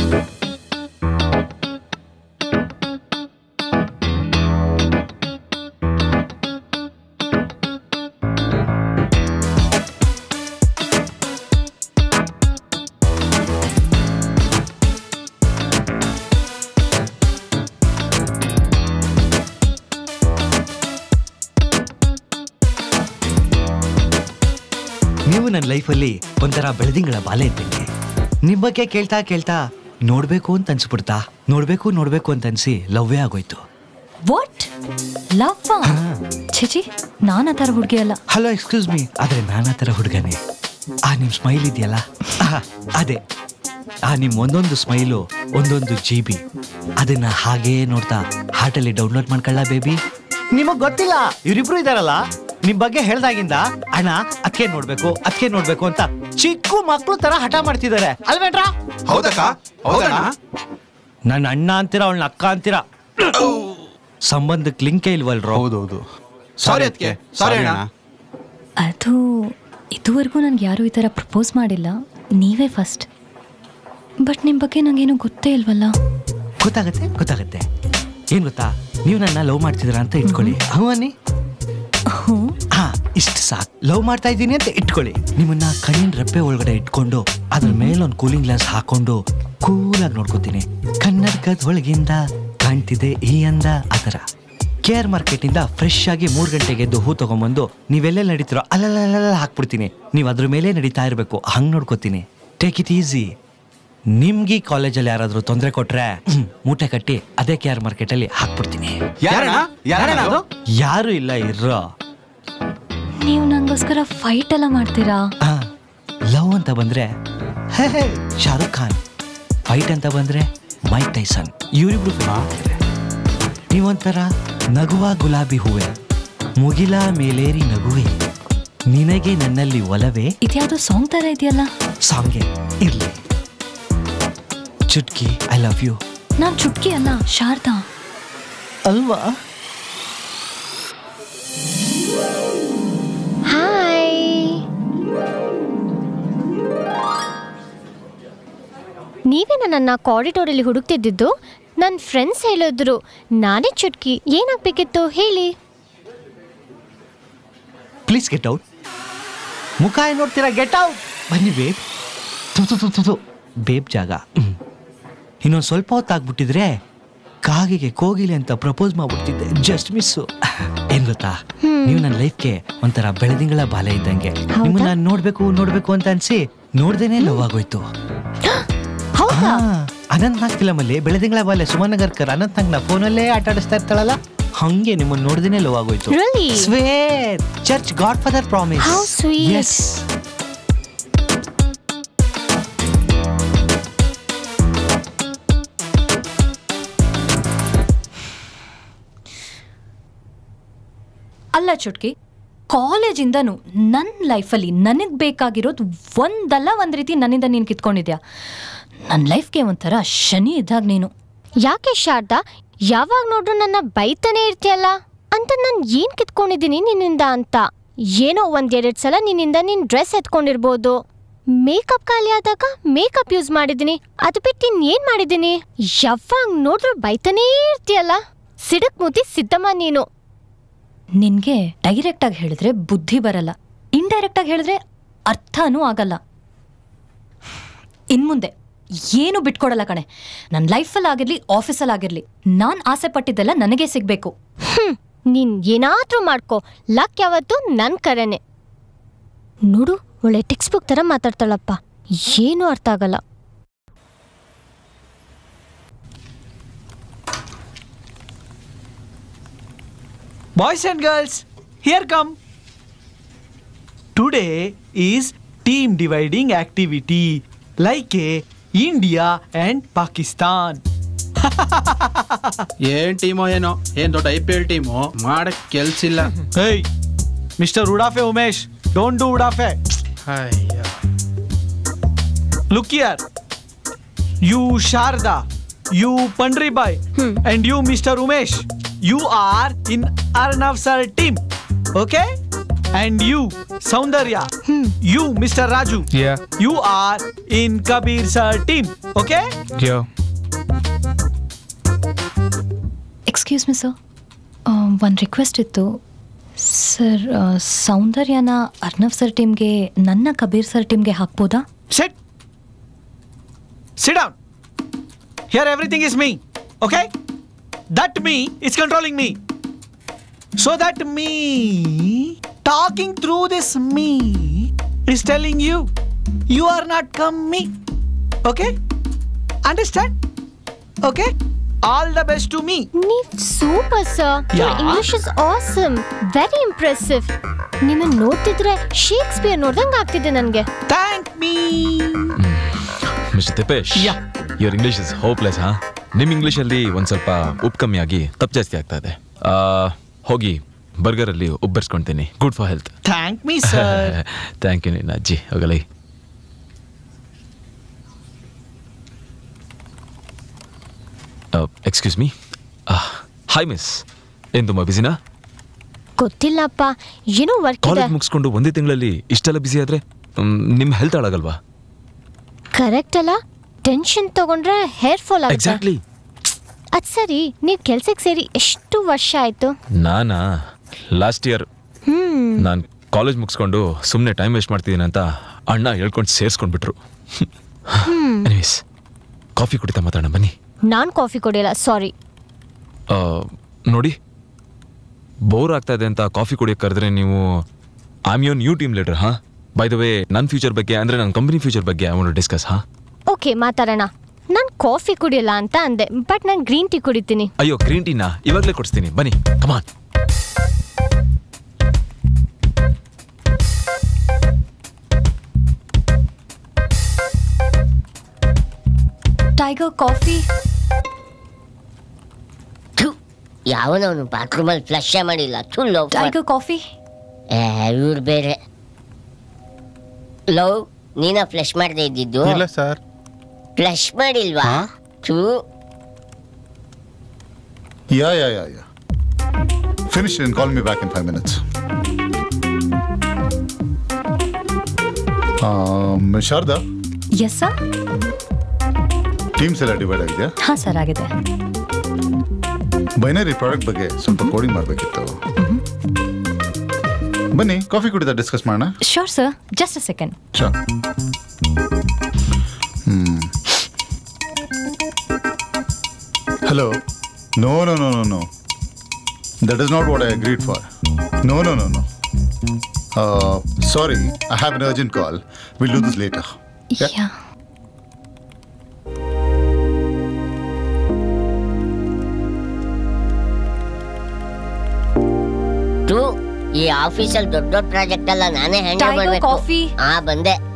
ನೀವು ನನ್ನ ಲೈಫಲ್ಲಿ ಒಂಥರ ಬೆಳದಿಂಗಳ ಬಾಲೆ ಇದ್ದಂಗೆ ನಿಮ್ಮ ಬಗ್ಗೆ ಕೇಳ್ತಾ ಕೇಳ್ತಾ ನೋಡ್ಬೇಕು ಅಂತ ಅನ್ಸ್ಬಿಡ್ತಾ ನೋಡ್ಬೇಕು ನೋಡ್ಬೇಕು ಅಂತ ಅನ್ಸಿ ಲವ್ವೇ ಆಗೋಯ್ತು ವಾಟ್ ಲವ್ ಛೇಚಿ ನಾನು ಆ ಥರ ಹುಡುಗಿ ಅಲ್ಲ ಹಲೋ ಎಕ್ಸ್ಕ್ಯೂಸ್ ಮೀ ಆದ್ರೆ ನಾನಾ ಥರ ಹುಡುಗನೇ ಆ ನಿಮ್ ಸ್ಮೈಲ್ ಇದೆಯಲ್ಲ ಆಹ್, ಅದೇ ಆ ನಿಮ್ ಒಂದೊಂದು ಸ್ಮೈಲು ಒಂದೊಂದು ಜಿ ಬಿ ಅದನ್ನ ಹಾಗೇ ನೋಡ್ತಾ ಹಾರ್ಟಲ್ಲಿ ಡೌನ್ಲೋಡ್ ಮಾಡ್ಕೊಳ್ಳ ಬೇಬಿ ನಿಮಗ್ ಗೊತ್ತಿಲ್ಲ ಇವರಿಬ್ರು ಇದಾರಲ್ಲ ನಿಮ್ ಬಗ್ಗೆ ಹೇಳ್ದಾಗಿಂದ ಅಣ್ಣ ಅದಕ್ಕೆ ನೋಡ್ಬೇಕು ಅದಕ್ಕೆ ನೋಡ್ಬೇಕು ಅಂತ ಚಿಕ್ಕ ಮಕ್ಳು ತರ ಹಠ ಮಾಡ್ತಿದ್ದಾರೆ ಅಲ್ವೇನ್ರಾ ಹೌದಕ್ಕ ಹೌದಣ್ಣ ನನ್ನ ಅಣ್ಣ ಅಂತೀರ ಅವಳನ್ನ ಅಕ್ಕ ಅಂತೀರ ಸಂಬಂಧಕ್ಕೆ ಲಿಂಕೇ ಇಲ್ವಲ್ರೋ ಹೌದೌದು ಸಾರಿ ಅದಕ್ಕೆ ಸಾರಿ ಅಣ್ಣ ಅದು ಇದುವರೆಗೂ ನನಗೆ ಯಾರೂ ಈ ಥರ ಪ್ರಪೋಸ್ ಮಾಡಿಲ್ಲ ನೀವೇ ಫಸ್ಟ್ ಬಟ್ ನಿಮ್ಮ ಬಗ್ಗೆ ನಂಗೇನು ಗೊತ್ತೇ ಇಲ್ವಲ್ಲ ಗೊತ್ತಾಗತ್ತೆ ಗೊತ್ತಾಗತ್ತೆ ಏನ್ ಗೊತ್ತಾ ನೀವು ನನ್ನ ಲವ್ ಮಾಡ್ತಿದ್ರ ಅಂತ ಇಟ್ಕೊಳ್ಳಿ ಹ್ಞೂ ಅನ್ನಿ ಹ್ಞೂ ಹಾ ಇಷ್ಟು ಸಾಕು ಲವ್ ಮಾಡ್ತಾ ಇದ್ದೀನಿ ಅಂತ ಇಟ್ಕೊಳ್ಳಿ ನಿಮ್ಮನ್ನ ಕಣ್ಣಿನ ರೆಪ್ಪೆ ಒಳಗಡೆ ಇಟ್ಕೊಂಡು ಅದ್ರ ಮೇಲೆ ಒಂದು ಕೂಲಿಂಗ್ ಗ್ಲಾಸ್ ಹಾಕೊಂಡು ಕೂಲಾಗಿ ನೋಡ್ಕೋತೀನಿ ಕನ್ನಡಕದ ಒಳಗಿಂದ ಕಾಣ್ತಿದೆ ಈ ಅಂದ ಆ ಥರ ಕೆ ಆರ್ ಮಾರ್ಕೆಟ್ ಇಂದ ಫ್ರೆಶ್ ಆಗಿ ಮೂರ್ ಗಂಟೆಗೆ ಎದ್ದು ಹೂ ತಗೊಂಬಂದು ನೀವೆಲ್ಲ ನಡೀತಿರೋ ಅಲ್ಲಲ್ಲ ಹಾಕ್ಬಿಡ್ತೀನಿ ನೀವು ಅದ್ರ ಮೇಲೆ ನಡೀತಾ ಇರಬೇಕು ಹಂಗ್ ನೋಡ್ಕೋತೀನಿ ಟೇಕ್ ಇಟ್ ಈಸಿ ನಿಮ್ಗೆ ಈ ಕಾಲೇಜಲ್ಲಿ ಯಾರಾದ್ರೂ ತೊಂದರೆ ಕೊಟ್ರೆ ಹ್ಮ್, ಮೂಟೆ ಕಟ್ಟಿ ಅದೇ ಕೆ ಆರ್ ಮಾರ್ಕೆಟ್ ಅಲ್ಲಿ ಹಾಕ್ಬಿಡ್ತೀನಿ ಯಾರಣ್ಣ ಯಾರಣ್ಣ ಅದು ಯಾರು ಇಲ್ಲ ಇರೋ ನೀವು ನನಗೋಸ್ಕರ ಫೈಟ್ ಎಲ್ಲ ಮಾಡ್ತೀರಾ ಲವ್ ಅಂತ ಬಂದ್ರೆ hey, hey, Shahrukh Khan fight ಅಂತ ಬಂದ್ರೆ ಮೈಕ್ ಟೈಸನ್ ಇವರಿಬ್ರು ನೀವೊಂಥರ ನಗುವ ಗುಲಾಬಿ ಹೂವೆ ಮುಗಿಲ ಮೇಲೇರಿ ನಗುವೆ ನಿನಗೆ ನನ್ನಲ್ಲಿ ಒಲವೇ ಇದ್ಯಾವುದೋ ಸಾಂಗ್ ಥರ ಇದೆಯಲ್ಲ ಸಾಂಗೆ ಇರ್ಲಿ ಚುಟ್ಕಿ ಐ ಲವ್ ಯು ನಾನು ಚುಟ್ಕಿ ಅಲ್ಲ ಶಾರದಾ ಅಲ್ವಾ ಹಾಯ್ ನೀವೇ ನನ್ನನ್ನು ಕಾರಿಡೋರಲ್ಲಿ ಹುಡುಕ್ತಿದ್ದಿದ್ದು ನನ್ನ ಫ್ರೆಂಡ್ಸ್ ಹೇಳಿದ್ರು ನಾನೇ ಚುಟ್ಕಿ ಏನಾಗಬೇಕಿತ್ತು ಹೇಳಿ ಪ್ಲೀಸ್ ಗೆಟ್ ಔಟ್ ಮುಖ ಏನ್ ನೋಡ್ತೀರಾ ಗೆಟ್ ಔಟ್ ಬನ್ನಿ ಬೇಬ್ ತು ತು ತು ತು ತು. ಬೇಬ್ ಜಾಗ ಹ್ಮ್. ಇನ್ನೊಂದು ಸ್ವಲ್ಪ ಹೊತ್ತಾಗ್ಬಿಟ್ಟಿದ್ರೆ ಕಾಗಿಗೆ ಕೋಗಿಲೆ ಅಂತ ಪ್ರಪೋಸ್ ಮಾಡ್ಬಿಡ್ತಿದ್ದೆ ಜಸ್ಟ್ ಮಿಸ್ಸು ಏನ್ ಗೊತ್ತಾ ನೀವು ನನ್ನ ಲೈಫ್ಗೆ ಒಂಥರ ಬೆಳದಿಂಗಳ ಬಾಲೆ ಇದ್ದಂಗೆ ನಿಮ್ಮನ್ನ ನೋಡ್ಬೇಕು ನೋಡ್ಬೇಕು ಅಂತ ಅನ್ಸಿ ನೋಡ್ದೇನೆ ಲವ್ ಆಗೋಯ್ತು ಹೌದಾ ಅನಂತ್ ನಾಗ್ ಫಿಲಮ್ ಅಲ್ಲಿ ಬೆಳದಿಂಗಳ ಬಾಲೆ ಸುಮನ್ ನಗರ್ಕರ್ ಅನಂತ್ ನಾಗ್ ನ ಫೋನಲ್ಲೇ ಆಟ ಆಡಿಸ್ತಾ ಇರ್ತಾಳಲ್ಲ ಹಂಗೆ ನಿಮ್ಮನ್ನ ನೋಡ್ದೇನೆ ಲವ್ ಆಗೋಯ್ತು Really? Swear church God father promise How sweet. Yes ಅಲ್ಲ ಚುಟ್ಕಿ ಕಾಲೇಜಿಂದನೂ ನನ್ನ ಲೈಫಲ್ಲಿ ನನಗೆ ಬೇಕಾಗಿರೋದು ಒಂದಲ್ಲ ಒಂದು ರೀತಿ ನನ್ನಿಂದ ನೀನು ಕಿತ್ಕೊಂಡಿದ್ಯಾ ನನ್ನ ಲೈಫ್ಗೆ ಒಂಥರ ಶನಿ ಇದ್ದಾಗ ನೀನು ಯಾಕೆ ಶಾರದಾ ಯಾವಾಗ ನೋಡ್ರು ನನ್ನ ಬೈತಾನೆ ಇರ್ತೀಯಲ್ಲ ಅಂತ ನಾನು ಏನ್ ಕಿತ್ಕೊಂಡಿದ್ದೀನಿ ನಿನ್ನಿಂದ ಅಂತ ಏನೋ ಒಂದೆರಡು ಸಲ ನಿನ್ನಿಂದ ನಿನ್ ಡ್ರೆಸ್ ಎತ್ಕೊಂಡಿರ್ಬೋದು ಮೇಕಪ್ ಖಾಲಿ ಆದಾಗ ಮೇಕಪ್ ಯೂಸ್ ಮಾಡಿದ್ದೀನಿ ಅದು ಬಿಟ್ಟು ಏನ್ ಮಾಡಿದ್ದೀನಿ ಯಾವಾಗ ನೋಡ್ರು ಬೈತಾನೇ ಇರ್ತೀಯಲ್ಲ ಸಿಡಕ್ ಮುತಿ ಸಿದ್ದಮ್ಮ ನೀನು ನಿನಗೆ ಡೈರೆಕ್ಟಾಗಿ ಹೇಳಿದ್ರೆ ಬುದ್ಧಿ ಬರಲ್ಲ ಇಂಡೈರೆಕ್ಟಾಗಿ ಹೇಳಿದ್ರೆ ಅರ್ಥನೂ ಆಗಲ್ಲ ಇನ್ಮುಂದೆ ಏನು ಬಿಟ್ಕೊಡಲ್ಲ ಕಣೆ ನನ್ನ ಲೈಫಲ್ಲಿ ಆಗಿರ್ಲಿ ಆಫೀಸಲ್ಲಿ ಆಗಿರ್ಲಿ ನಾನು ಆಸೆ ಪಟ್ಟಿದ್ದೆಲ್ಲ ನನಗೆ ಸಿಗಬೇಕು ಹ್ಮ್ ನೀನ್ ಏನಾದ್ರೂ ಮಾಡ್ಕೋ ಲಕ್ ಯಾವತ್ತು ನನ್ ಕರೆನೆ ನೋಡು ಒಳ್ಳೆ ಟೆಕ್ಸ್ಟ್ ಬುಕ್ ತರ ಮಾತಾಡ್ತಾಳಪ್ಪ ಏನು ಅರ್ಥ ಆಗಲ್ಲ Boys and girls, here come. Today is team dividing activity like a India and Pakistan. ಏನ್ ಟೀಮೋ ಏನೋ ಏನ್ ದೊಡ್ಡ ಐ ಪಿ ಎಲ್ ಟೀಮು ಮಾಡಕ್ ಕೆಲ್ಸಿಲ್ಲ Hey, Mr. Udafe Umesh, don't do Udafe. ಅಯ್ಯ. Look here. You Sharda, you Pandribai, and you Mr. Umesh. You are in Arnav sir team. Okay? And you Saundarya, you, Mr. Raju, Yeah. you are in Kabir sir team. Okay? Yeah. Excuse me sir ಒಂದು request ಇತ್ತು sir ಸೌಂದರ್ಯನ Arnav sir ಟೀಮ್ಗೆ ನನ್ನ Kabir sir ಟೀಮ್ಗೆ ಹಾಕ್ಬೋದಾ Sit. Sit down. Here everything is me. Okay? That me is controlling me. So that me talking through this me is telling you you are not come me. Okay? Understand? Okay? All the best to me. ನೀವ್ super sir Yeah. English is awesome very impressive ನಿಮ್ಮನ್ನ ನೋಡ್ತಿದ್ರೆ Shakespeare ನೋಡ್ದಂಗ್ ಆಗ್ತಿದೆ ನನ್ಗೆ Thank me. Mister Tipesh Yeah. Your English is hopeless ಹಾ ನಿಮ್ಮ ಇಂಗ್ಲಿಷಲ್ಲಿ ಒಂದು ಸ್ವಲ್ಪ ಉಪ್ಪು ಕಮ್ಮಿ ಆಗಿ ತಪ್ಪು ಜಾಸ್ತಿ ಆಗ್ತಾ ಇದೆ ಆ, ಹೋಗಿ ಬರ್ಗರಲ್ಲಿ ಉಪ್ಪು ಬೆರೆಸ್ಕೊಳ್ತೀನಿ good for health Thank me, sir. Thank you ನಿನ್ನ ಅಜ್ಜಿ ಹೋಗಲೈ ಎಕ್ಸ್ಕ್ಯೂಸ್ ಮೀ ಹಾಯ್ ಮಿಸ್ ಏನು ತುಂಬ ಬಿಸಿನಾ ಗೊತ್ತಿಲ್ಲಪ್ಪ ಏನೋ ವರ್ಕ್ ಇದೆ ಕಾಲೇಜ್ ಮುಗಿಸ್ಕೊಂಡು ಒಂದೇ ತಿಂಗಳಲ್ಲಿ ಇಷ್ಟೆಲ್ಲ ಬಿಸಿ ಆದರೆ ನಿಮ್ಮ ಹೆಲ್ತ್ ಹಾಳಾಗಲ್ವಾ ಕರೆಕ್ಟ್ ಅಲ್ಲ ಟೆನ್ಷನ್ ತಗೊಂಡ್ರೆ ಹೇರ್ ಫಾಲ್ ಆಗುತ್ತೆ ಎಕ್ಸಾಕ್ಟ್ಲಿ ಅದ್ ಸರಿ ನೀವ್ ಕೆಲ್ಸಕ್ಕೆ ಸೇರಿ ಎಷ್ಟು ವರ್ಷ ಆಯ್ತು ನಾನಾ ಲಾಸ್ಟ್ ಇಯರ್ ಹ್ಮ್ ನಾನು ಕಾಲೇಜ್ ಮುಗಿಸ್ಕೊಂಡು ಸುಮ್ಮನೆ ಟೈಮ್ ವೇಸ್ಟ್ ಮಾಡ್ತಿದ್ದೀನಿ ಅಂತ ಅಣ್ಣ ಹೇಳ್ಕೊಂಡು ಸೇರಿಸ್ಕೊಂಡ್ಬಿಟ್ರು ಎನಿವೇಸ್ ಕಾಫಿ ಕುಡಿತಾ ಮಾತಾಡೋಣ ಬನ್ನಿ ನಾನ್ ಕಾಫಿ ಕುಡಿಯಲ್ಲ ಸಾರಿ ಆ, ನೋಡಿ ಬೋರ್ ಆಗ್ತಾ ಇದೆ ಅಂತ ಕಾಫಿ ಕುಡಿಯೋಕೆ ಕರೆದ್ರೆ ನೀವು I am your new team leader ಹಾ ಬೈ ದ ವೇ ನನ್ನ ಫ್ಯೂಚರ್ ಬಗ್ಗೆ ಅಂದರೆ ನನ್ನ ಕಂಪನಿ ಫ್ಯೂಚರ್ ಬಗ್ಗೆ ಐ ವಾಂಟ್ ಡಿಸ್ಕಸ್ ಹಾ ಓಕೆ ಮಾತಾಡೋಣ ನಾನ್ ಕಾಫಿ ಕುಡಿಯಲ್ಲ ಅಂತ ಅಂದೆ ಬಟ್ ನಾನ್ ಗ್ರೀನ್ ಟೀ ಕುಡಿತೀನಿ ಅಯ್ಯೋ ಗ್ರೀನ್ ಟೀನ ಇವಾಗಲೇ ಕೊಡಿಸ್ತೀನಿ ಬನ್ನಿ ಕಮಾನ್ ಟೈಗರ್ ಕಾಫಿ ಯಾವನವನು ಬಾತ್ರೂಮಲ್ಲಿ ಫ್ಲಶೇ ಮಾಡಿಲ್ಲ ಥು ಲವ್ ಟೈಗರ್ ಕಾಫಿ ಇವ್ರು ಬೇರೆ ಲವ್ ನೀನ ಫ್ಲಶ್ ಮಾಡದೆ ಇದ್ದಿದ್ದು ಇಲ್ಲ ಸರ್ ಫ್ಲಶ್ ಮಾಡಿಲ್ವಾ ಹಾ? ಥೂ Yeah, yeah, yeah, yeah. Finish it and call me back in five minutes. Um, Sharada yes sir teams ಎಲ್ಲ ಡಿವೈಡ್ ಆಗಿದೆ ಹಾಂ ಸರ್ ಆಗಿದೆ ಬೈನರಿ ಪ್ರಾಡಕ್ಟ್ ಬಗ್ಗೆ ಸ್ವಲ್ಪ ಕೋಡಿಂಗ್ ಮಾಡಬೇಕಿತ್ತು ಬನ್ನಿ ಕಾಫಿ ಕುಡಿದ ಡಿಸ್ಕಸ್ ಮಾಡೋಣ sure sir just a second Sure. Hmm. Hello. No, no, no, no, no. That is not what I agreed for. No, no, no, no. Uh, sorry, I have an urgent call. We'll do this later. Yeah. ಯಾ ಥೂ ಈ ಆಫೀಸಲ್ಲಿ ದೊಡ್ಡ ದೊಡ್ಡ project ಎಲ್ಲ ನಾನೇ handle Tiger ಮಾಡ್ಬೇಕು coffee. ಹಾ ಬಂದೆ